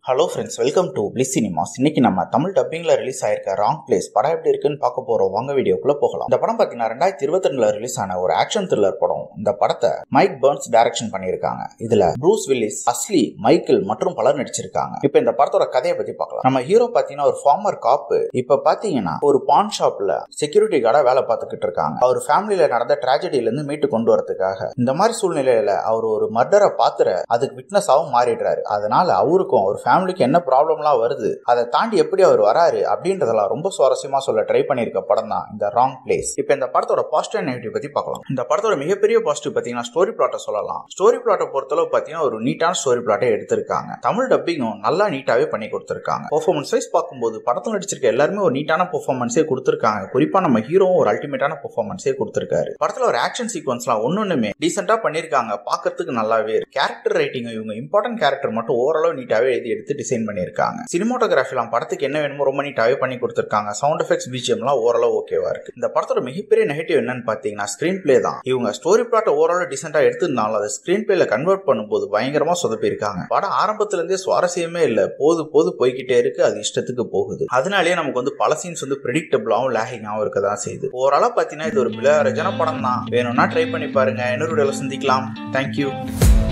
hello friends welcome to bliss cinemas இன்னைக்கு நம்ம தமிழ் டப்பிங்ல ரிலீஸ் ஆயிருக்க ராங் பிளேஸ் படம் எப்படி இருக்குன்னு பார்க்க போறோம் வாங்க வீடியோக்குள்ள போகலாம் இந்த படம் பார்த்தீங்கன்னா ரெண்டாயிரத்தி இருபத்தி ரெண்டுல ரிலீஸ் ஆன ஒரு ஆக்ஷன் த்ரில்லர் படம் இந்த படத்தை மைக் பர்ன்ஸ் டைரக்ஷன் பண்ணியிருக்காங்க இதுல ப்ரூஸ் வில்லிஸ் அஸ்லி மைக்கேல் மற்றும் பலர் நடிச்சிருக்காங்க இப்போ இந்த படத்தோட கதையை பத்தி பார்க்கலாம் நம்ம ஹீரோ பார்த்தீங்கன்னா ஒரு ஃபார்மர் காப்பு இப்ப பாத்தீங்கன்னா ஒரு பான் ஷாப்ல செக்யூரிட்டி கார்டா வேலை பார்த்துக்கிட்டு இருக்காங்க அவர் ஃபேமிலியில நடந்த டிராஜடியில இருந்து மீட்டு கொண்டு வரதுக்காக இந்த மாதிரி சூழ்நிலையில அவர் ஒரு மர்டரை பாத்துற அதுக்கு விட்னஸாவும் மாறிடுறாரு அதனால அவருக்கும் அவர் ஃபேமிலிக்கு என்ன ப்ராப்ளம்லாம் வருது அதை தாண்டி எப்படி அவர் வராரு அப்படின்றதெல்லாம் ரொம்ப சுவாரஸ்யமா சொல்ல ட்ரை பண்ணியிருக்க படம் தான் இந்த ராங் பிளேஸ் இப்போ இந்த படத்தோட பாசிட்டிவ் நெகட்டிவ் பத்தி பார்க்கலாம் இந்த படத்தோட மிகப்பெரிய பாசிட்டிவ் பார்த்தீங்கன்னா ஸ்டோரி பிளாட்டை சொல்லலாம் ஸ்டோரி பிளாட்டை பொறுத்தளவு பார்த்தீங்கன்னா ஒரு நீட்டான ஸ்டோரி பிளாட்டை எடுத்திருக்காங்க தமிழ் டப்பிங்கும் நல்லா நீட்டாவே பண்ணி கொடுத்துருக்காங்க பெர்ஃபார்மன்ஸ் வைஸ் பார்க்கும்போது படத்தில் நடிச்சிருக்க எல்லாருமே ஒரு நீட்டான பெர்ஃபார்மன்ஸே கொடுத்துருக்காங்க குறிப்பா நம்ம ஹீரோவும் ஒரு அல்டிமேட்டான பெர்ஃபார்மன்ஸே கொடுத்துருக்காரு படத்துல ஒரு ஆக்ஷன் சீக்வன்ஸ்லாம் ஒன்னொன்னுமே டீசெண்டா பண்ணிருக்காங்க பார்க்கறதுக்கு நல்லாவே இருக்கு கேரக்டர் ரைட்டிங் இவங்க இம்பார்ட்டன்ட் கேரக்டர் மட்டும் ஓரளவு நீட்டாவே எழுதி எடுத்து டிசைன் பண்ணியிருக்காங்க சினிமோட்டோகிராஃபிலாம் படத்துக்கு என்ன வேணுமோ ரொம்ப நீட்டாவே பண்ணி கொடுத்துருக்காங்க சவுண்ட் எஃபெக்ட்ஸ் பிஜிஎம்லாம் ஓரளவு ஓகேவா இருக்கு இந்த படத்தோட மிகப்பெரிய நெகட்டிவ் என்னன்னு பாத்தீங்கன்னா ஸ்கிரீன் பிளே தான் இவங்க ஸ்டோரி பிளாட் ஓரளவு டிசென்டா எடுத்திருந்தாலும் அதை ஸ்கிரீன் பிளேல கன்வெர்ட் பண்ணும்போது பயங்கரமா சொதப்பிருக்காங்க படம் ஆரம்பத்துல இருந்தே சுவாரஸ்யமே இல்ல போது போது போய்கிட்டே இருக்கு அது இஷ்டத்துக்கு போகுது அதனாலேயே நமக்கு வந்து பல சீன்ஸ் வந்து ப்ரெடிக்டபிளாவும் லேகிங்காவும் இருக்க தான் செய்யுது ஓரளவு பாத்தீங்கன்னா இது ஒரு பிள ரஜன படம் தான் வேணும்னா ட்ரை பண்ணி பாருங்க இன்னொரு வீடியோல சந்திக்கலாம் தேங்க்யூ